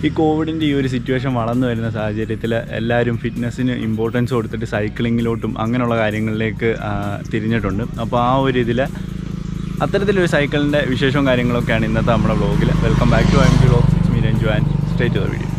ഈ കോവിഡിൻ്റെ ഈ ഒരു സിറ്റുവേഷൻ വളർന്നു വരുന്ന സാഹചര്യത്തിൽ എല്ലാവരും ഫിറ്റ്നസ്സിന് ഇമ്പോർട്ടൻസ് കൊടുത്തിട്ട് സൈക്ലിങ്ങിലോട്ടും അങ്ങനെയുള്ള കാര്യങ്ങളിലേക്ക് ആ, തിരിഞ്ഞിട്ടുണ്ട് അപ്പോൾ ആ ഒരു ഇതിൽ അത്തരത്തിലൊരു സൈക്കിളിൻ്റെ വിശേഷവും കാര്യങ്ങളൊക്കെയാണ് ഇന്നത്തെ നമ്മുടെ വ്ളോഗിൽ welcome back to M T vlog six me Ranju and start the video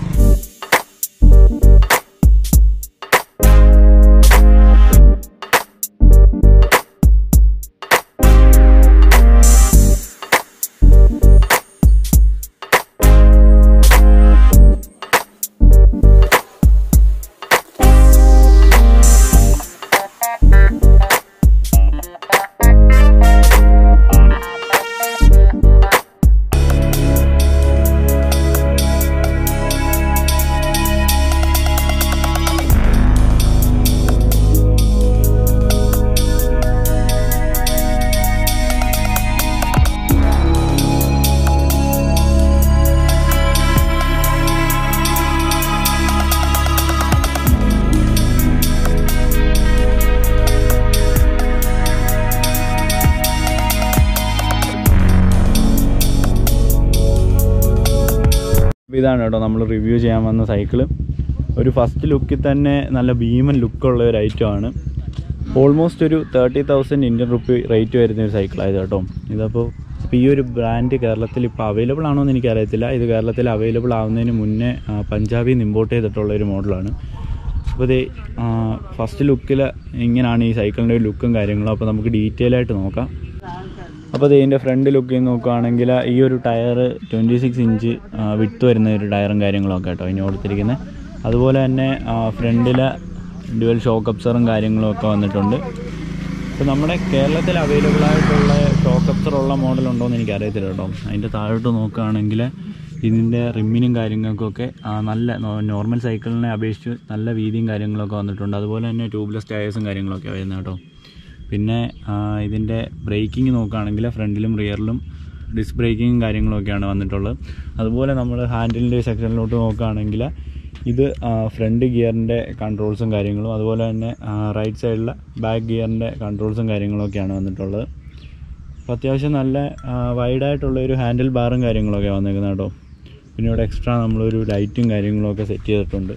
അപ്പോൾ ഇതാണ് കേട്ടോ നമ്മൾ റിവ്യൂ ചെയ്യാൻ വന്ന സൈക്കിള് ഒരു ഫസ്റ്റ് ലുക്കിൽ തന്നെ നല്ല ഭീമൻ ലുക്കുള്ള ഒരു ഐറ്റമാണ് ഓൾമോസ്റ്റ് ഒരു thirty thousand Indian rupee rate വരുന്ന ഒരു സൈക്കിളായത് കേട്ടോ ഇതപ്പോൾ ഇപ്പോൾ ഈ ഒരു ബ്രാൻഡ് കേരളത്തിൽ ഇപ്പോൾ അവൈലബിൾ ആണോ എന്ന് എനിക്കറിയത്തില്ല ഇത് കേരളത്തിൽ അവൈലബിൾ ആവുന്നതിന് മുന്നേ ആ, പഞ്ചാബിൽ നിന്ന് ഇമ്പോർട്ട് ചെയ്തിട്ടുള്ള ഒരു മോഡലാണ് അപ്പോൾ ഇത് ഫസ്റ്റ് ലുക്കിൽ ഇങ്ങനെയാണ് ഈ സൈക്കിളിൻ്റെ ഒരു ലുക്കും കാര്യങ്ങളും അപ്പോൾ നമുക്ക് ഡീറ്റെയിൽ ആയിട്ട് നോക്കാം അപ്പോൾ ഇതിൻ്റെ ഫ്രണ്ട് ലുക്കിൽ നോക്കുകയാണെങ്കിൽ ഈ ഒരു ടയർ ട്വൻറ്റി സിക്സ് ഇഞ്ച് വിട്ട് വരുന്ന ഒരു ടയറും കാര്യങ്ങളൊക്കെ കേട്ടോ ഇനി കൊടുത്തിരിക്കുന്നത് അതുപോലെ തന്നെ ഫ്രണ്ടിൽ ഡ്യുവൽ ഷോക്ക് അപ്സറും കാര്യങ്ങളും ഒക്കെ വന്നിട്ടുണ്ട് ഇപ്പോൾ നമ്മുടെ കേരളത്തിൽ അവൈലബിൾ ആയിട്ടുള്ള ഷോക്ക് അപ്സർ ഉള്ള മോഡൽ ഉണ്ടോ എന്ന് എനിക്കറിയത്തില്ല കേട്ടോ അതിൻ്റെ താഴോട്ട് നോക്കുകയാണെങ്കിൽ ഇതിൻ്റെ റിമ്മിനും കാര്യങ്ങൾക്കൊക്കെ ആ, നല്ല നോർമൽ സൈക്കിളിനെ അപേക്ഷിച്ച് നല്ല വീതിയും കാര്യങ്ങളൊക്കെ വന്നിട്ടുണ്ട് അതുപോലെ തന്നെ ട്യൂബ്ലെസ് ടയേഴ്സും കാര്യങ്ങളൊക്കെ വരുന്നത് കേട്ടോ പിന്നെ ആ, ഇതിൻ്റെ ബ്രേക്കിംഗ് നോക്കുകയാണെങ്കിൽ ഫ്രണ്ടിലും റിയറിലും ഡിസ്ക് ബ്രേക്കിങ്ങും കാര്യങ്ങളൊക്കെയാണ് വന്നിട്ടുള്ളത് അതുപോലെ നമ്മൾ ഹാൻഡിലിൻ്റെ സെക്ഷനിലോട്ട് നോക്കുകയാണെങ്കിൽ ഇത് ഫ്രണ്ട് ഗിയറിൻ്റെ കൺട്രോൾസും കാര്യങ്ങളും അതുപോലെ തന്നെ റൈറ്റ് സൈഡിലെ ബാക്ക് ഗിയറിൻ്റെ കൺട്രോൾസും കാര്യങ്ങളൊക്കെയാണ് വന്നിട്ടുള്ളത് അപ്പോൾ അത്യാവശ്യം നല്ല വൈഡായിട്ടുള്ള ഒരു ഹാൻഡിൽ ബാറും കാര്യങ്ങളൊക്കെ വന്നേക്കുന്നത് കേട്ടോ പിന്നെ ഇവിടെ എക്സ്ട്രാ നമ്മളൊരു ലൈറ്റും കാര്യങ്ങളൊക്കെ സെറ്റ് ചെയ്തിട്ടുണ്ട്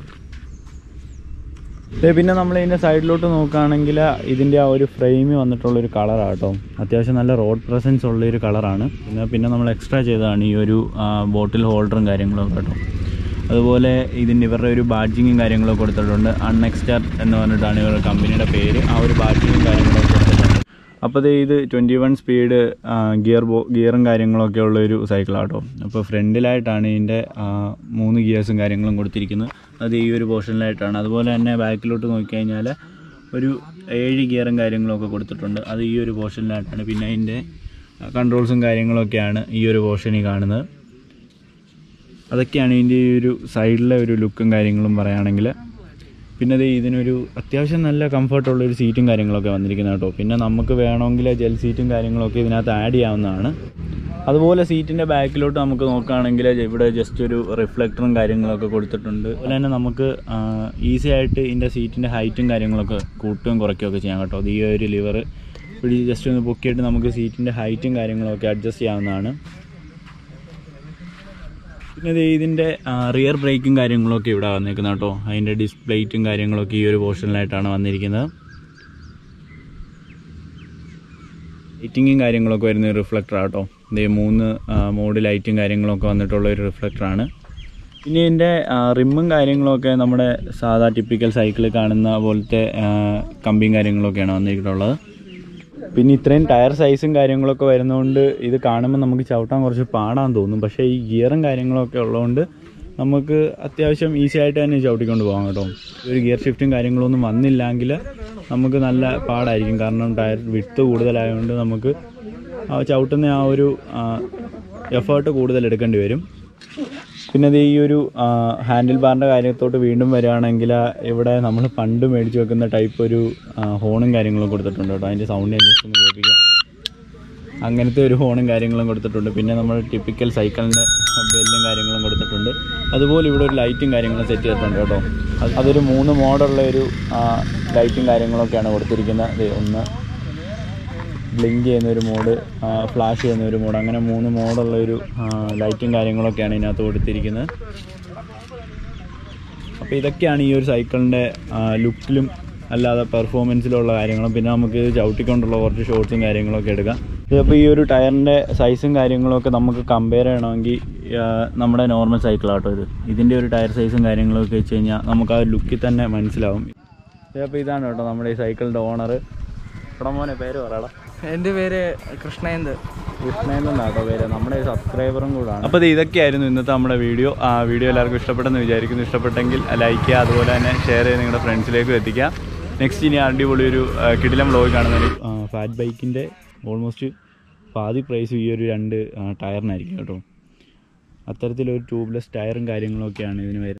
ദേ പിന്നെ നമ്മൾ ഇതിൻ്റെ സൈഡിലോട്ട് നോക്കുകയാണെങ്കിൽ ഇതിൻ്റെ ആ ഒരു ഫ്രെയിം വന്നിട്ടുള്ളൊരു കളറാണ് കേട്ടോ അത്യാവശ്യം നല്ല റോഡ് പ്രസൻസ് ഉള്ളൊരു കളറാണ് പിന്നെ പിന്നെ നമ്മൾ എക്സ്ട്രാ ചെയ്തതാണ് ഈ ഒരു ബോട്ടിൽ ഹോൾഡറും കാര്യങ്ങളൊക്കെ കേട്ടോ അതുപോലെ ഇതിൻ്റെ ഇവരുടെ ഒരു ബാഡ്ജിങ്ങും കാര്യങ്ങളൊക്കെ കൊടുത്തിട്ടുണ്ട് അൺഎക്സ്റ്റാർ എന്ന് പറഞ്ഞിട്ടാണ് ഇവരുടെ കമ്പനിയുടെ പേര് ആ ഒരു ബാഡ്ജിങ്ങും കാര്യങ്ങളൊക്കെ കൊടുത്തിട്ടുണ്ട് അപ്പോൾ ദേ ഇത് ട്വൻറ്റി വൺ സ്പീഡ് ഗിയർ ബോ ഗിയറും കാര്യങ്ങളൊക്കെ ഉള്ള ഒരു സൈക്കിളാണ് കേട്ടോ അപ്പോൾ ഫ്രണ്ടിലായിട്ടാണ് ഇതിൻ്റെ ആ, മൂന്ന് ഗിയേഴ്സും കാര്യങ്ങളും കൊടുത്തിരിക്കുന്നത് അത് ഈ ഒരു പോർഷനിലായിട്ടാണ് അതുപോലെ തന്നെ ബാക്കിലോട്ട് നോക്കിക്കഴിഞ്ഞാൽ ഒരു ഏഴ് ഗിയറും കാര്യങ്ങളൊക്കെ കൊടുത്തിട്ടുണ്ട് അത് ഈ ഒരു പോർഷനിലായിട്ടാണ് പിന്നെ അതിൻ്റെ കൺട്രോൾസും കാര്യങ്ങളൊക്കെയാണ് ഈ ഒരു പോർഷനിൽ കാണുന്നത് അതൊക്കെയാണ് ഇതിൻ്റെ ഈ ഒരു സൈഡിലെ ഒരു ലുക്കും കാര്യങ്ങളും പറയുകയാണെങ്കിൽ പിന്നെ ദേ ഇതിനൊരു അത്യാവശ്യം നല്ല കംഫർട്ടുള്ള ഒരു സീറ്റും കാര്യങ്ങളൊക്കെ വന്നിരിക്കുന്നത് കേട്ടോ പിന്നെ നമുക്ക് വേണമെങ്കിൽ ജെൽ സീറ്റും കാര്യങ്ങളൊക്കെ ഇതിനകത്ത് ആഡ് ചെയ്യാവുന്നതാണ് അതുപോലെ സീറ്റിൻ്റെ ബാക്കിലോട്ട് നമുക്ക് നോക്കുകയാണെങ്കിൽ ഇവിടെ ജസ്റ്റ് ഒരു റിഫ്ലക്ടറും കാര്യങ്ങളൊക്കെ കൊടുത്തിട്ടുണ്ട് അതുപോലെ തന്നെ നമുക്ക് ഈസി ആയിട്ട് ഇതിൻ്റെ സീറ്റിൻ്റെ ഹൈറ്റും കാര്യങ്ങളൊക്കെ കൂട്ടുകയും കുറയ്ക്കുകയൊക്കെ ചെയ്യാം കേട്ടോ അത് ഈ ഒരു ലിവർ ഇവിടെ ജസ്റ്റ് ഒന്ന് പൊക്കിയിട്ട് നമുക്ക് സീറ്റിൻ്റെ ഹൈറ്റും കാര്യങ്ങളൊക്കെ അഡ്ജസ്റ്റ് ചെയ്യാവുന്നതാണ് പിന്നെ ദേ ഇതിൻ്റെ റിയർ ബ്രേക്കും കാര്യങ്ങളൊക്കെ ഇവിടെ വന്നിരിക്കുന്നത് കേട്ടോ അതിൻ്റെ ഡിസ്പ്ലേറ്റും കാര്യങ്ങളൊക്കെ ഈ ഒരു പോർഷനിലായിട്ടാണ് വന്നിരിക്കുന്നത് ലൈറ്റിങ്ങും കാര്യങ്ങളൊക്കെ വരുന്ന ഒരു റിഫ്ലക്ടർ ആട്ടോ ഇതേ മൂന്ന് മോഡ് ലൈറ്റും കാര്യങ്ങളൊക്കെ വന്നിട്ടുള്ള ഒരു റിഫ്ലക്ടറാണ് പിന്നെ ഇതിൻ്റെ റിമ്മും കാര്യങ്ങളൊക്കെ നമ്മുടെ സാധാ ടിപ്പിക്കൽ സൈക്കിളിൽ കാണുന്ന പോലത്തെ ആ, കമ്പിയും കാര്യങ്ങളൊക്കെയാണ് വന്നിട്ടുള്ളത് പിന്നെ ഇത്രയും ടയർ സൈസും കാര്യങ്ങളൊക്കെ വരുന്നതുകൊണ്ട് ഇത് കാണുമ്പോൾ നമുക്ക് ചവിട്ടാൻ കുറച്ച് പാടാൻ തോന്നും പക്ഷേ ഈ ഗിയറും കാര്യങ്ങളൊക്കെ ഉള്ളതുകൊണ്ട് നമുക്ക് അത്യാവശ്യം ഈസി ആയിട്ട് തന്നെ ചവിട്ടിക്കൊണ്ട് പോകാം കേട്ടോ ഒരു ഗിയർ ഷിഫ്റ്റും കാര്യങ്ങളൊന്നും വന്നില്ലെങ്കിൽ നമുക്ക് നല്ല പാടായിരിക്കും കാരണം ടയർ വിട്ട് കൂടുതലായതുകൊണ്ട് നമുക്ക് ആ ചവിട്ടുന്ന ആ ഒരു എഫേർട്ട് കൂടുതൽ എടുക്കേണ്ടി വരും പിന്നെ ഇത് ഈ ഒരു ഹാൻഡിൽ ബാറിൻ്റെ കാര്യത്തോട്ട് വീണ്ടും വരികയാണെങ്കിൽ ഇവിടെ നമ്മൾ പണ്ട് മേടിച്ച് വെക്കുന്ന ടൈപ്പ് ഒരു ആ, ഹോണും കാര്യങ്ങളും കൊടുത്തിട്ടുണ്ട് കേട്ടോ അതിൻ്റെ സൗണ്ട് ഞാൻ ജസ്റ്റ് ഒന്ന് കേൾപ്പിക്കാം അങ്ങനത്തെ ഒരു ഹോണും കാര്യങ്ങളും കൊടുത്തിട്ടുണ്ട് പിന്നെ നമ്മൾ ടിപ്പിക്കൽ സൈക്കിളിൻ്റെ ബെല്ലും കാര്യങ്ങളും കൊടുത്തിട്ടുണ്ട് അതുപോലെ ഇവിടെ ഒരു ലൈറ്റും കാര്യങ്ങളും സെറ്റ് ചെയ്തിട്ടുണ്ട് കേട്ടോ അത് അതൊരു മൂന്ന് മോഡുള്ള ഒരു ആ, ലൈറ്റും കാര്യങ്ങളൊക്കെയാണ് കൊടുത്തിരിക്കുന്നത് ദേ ഒന്ന് ബ്ലിങ്ക് ചെയ്യുന്ന ഒരു മോഡ് ഫ്ലാഷ് ചെയ്യുന്ന ഒരു മോഡ് അങ്ങനെ മൂന്ന് മോഡുള്ള ഒരു ലൈറ്റും കാര്യങ്ങളൊക്കെയാണ് ഇതിനകത്ത് കൊടുത്തിരിക്കുന്നത് അപ്പോൾ ഇതൊക്കെയാണ് ഈ ഒരു സൈക്കിളിൻ്റെ ലുക്കിലും അല്ലാതെ പെർഫോമൻസിലുള്ള കാര്യങ്ങളും പിന്നെ നമുക്ക് ഇത് ചവിട്ടിക്കൊണ്ടുള്ള കുറച്ച് ഷോർട്സും കാര്യങ്ങളൊക്കെ എടുക്കാം ഇതിപ്പോൾ ഈ ഒരു ടയറിൻ്റെ സൈസും കാര്യങ്ങളൊക്കെ നമുക്ക് കമ്പയർ ചെയ്യണമെങ്കിൽ ആ, നമ്മുടെ നോർമൽ സൈക്കിളാട്ടോ ഇത് ഇതിൻ്റെ ഒരു ടയർ സൈസും കാര്യങ്ങളൊക്കെ വെച്ച് കഴിഞ്ഞാൽ നമുക്ക് ആ ലുക്കിൽ തന്നെ മനസ്സിലാവും അപ്പോൾ ഇതാണ് കേട്ടോ നമ്മുടെ ഈ സൈക്കിളിൻ്റെ ഓണർ ഇവിടെ മോനെ പേര് പറയടാ എൻ്റെ പേര് കൃഷ്ണേന്ത് കൃഷ്ണേന്ദ്രനാട്ടോ പേര് നമ്മുടെ ഒരു സബ്സ്ക്രൈബറും കൂടാണ് അപ്പോൾ ഇതൊക്കെയായിരുന്നു ഇന്നത്തെ നമ്മുടെ വീഡിയോ ആ വീഡിയോ എല്ലാവർക്കും ഇഷ്ടപ്പെട്ടെന്ന് വിചാരിക്കുന്നു ഇഷ്ടപ്പെട്ടെങ്കിൽ ലൈക്ക് ചെയ്യുക അതുപോലെ തന്നെ ഷെയർ ചെയ്ത് നിങ്ങളുടെ ഫ്രണ്ട്സിലേക്കും എത്തിക്കുക നെക്സ്റ്റ് ഇനി അടിപൊളി ഒരു ആ, കിടിലം വ്ലോഗ് കാണുന്ന ഒരു ഫാറ്റ് ബൈക്കിൻ്റെ ഓൾമോസ്റ്റ് പാതി പ്രൈസ് ഈ ഒരു രണ്ട് ആ, ടയറിനായിരിക്കും കേട്ടോ അത്തരത്തിലൊരു ട്യൂബ്ലെസ് ടയറും കാര്യങ്ങളൊക്കെയാണ് ഇതിന് വരുന്നത്